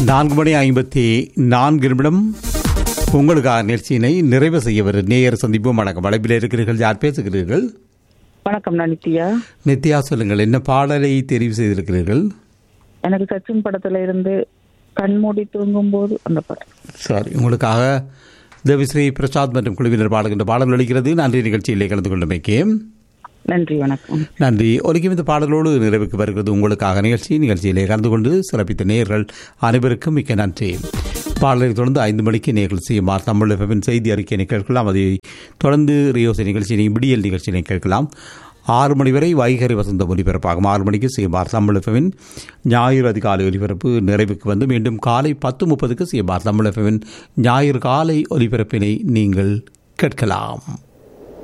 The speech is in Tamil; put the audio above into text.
நான்கு மணி ஐம்பத்தி நான்கு நிமிடம் உங்களுக்காக நிகழ்ச்சியினை நிறைவு செய்ய வரும் நேயர் சந்திப்போம் வணக்கம் வளைப்பில் இருக்கிறீர்கள் யார் பேசுகிறீர்கள் வணக்கம் நான் நித்யா நித்யா சொல்லுங்கள் என்ன பாடலை தெரிவு செய்திருக்கிறீர்கள் எனக்கு சச்சின் படத்துல இருந்து கண்மூடி தூங்கும் போது அந்த படம் சாரி உங்களுக்காக தேவிஸ்ரீ பிரசாத் மற்றும் குழுவினர் பாடுகின்ற பாடல் ஒழிக்கிறது நன்றி நிகழ்ச்சியிலே கலந்து கொண்டமைக்கு நன்றி வணக்கம் நன்றி ஒலிக்கும் இந்த பாடலோடு நிறைவுக்கு வருகிறது உங்களுக்காக நிகழ்ச்சி நிகழ்ச்சியிலே கலந்து கொண்டு சிறப்பித்த நேயர்கள் அனைவருக்கும் மிக்க நன்றி பாடலை தொடர்ந்து ஐந்து மணிக்கு நேர்கள் செய்யுமாறு தமிழ் எஃப்எம்மின் செய்தி அறிக்கையினை கேட்கலாம் அதை தொடர்ந்து ரியோசை நிகழ்ச்சியினை விடியல் நிகழ்ச்சியினை கேட்கலாம் ஆறு மணி வரை வைகரி வசந்த ஒலிபரப்பாகும் ஆறு மணிக்கு செய்யுமாறு தமிழ் எஃப்எம்மின் ஞாயிறு அதிகாலை ஒலிபரப்பு நிறைவுக்கு வந்து மீண்டும் காலை பத்து முப்பதுக்கு செய்யுமாறு தமிழ் எஃப்எம்மின் ஞாயிறு காலை ஒலிபரப்பினை நீங்கள் கேட்கலாம்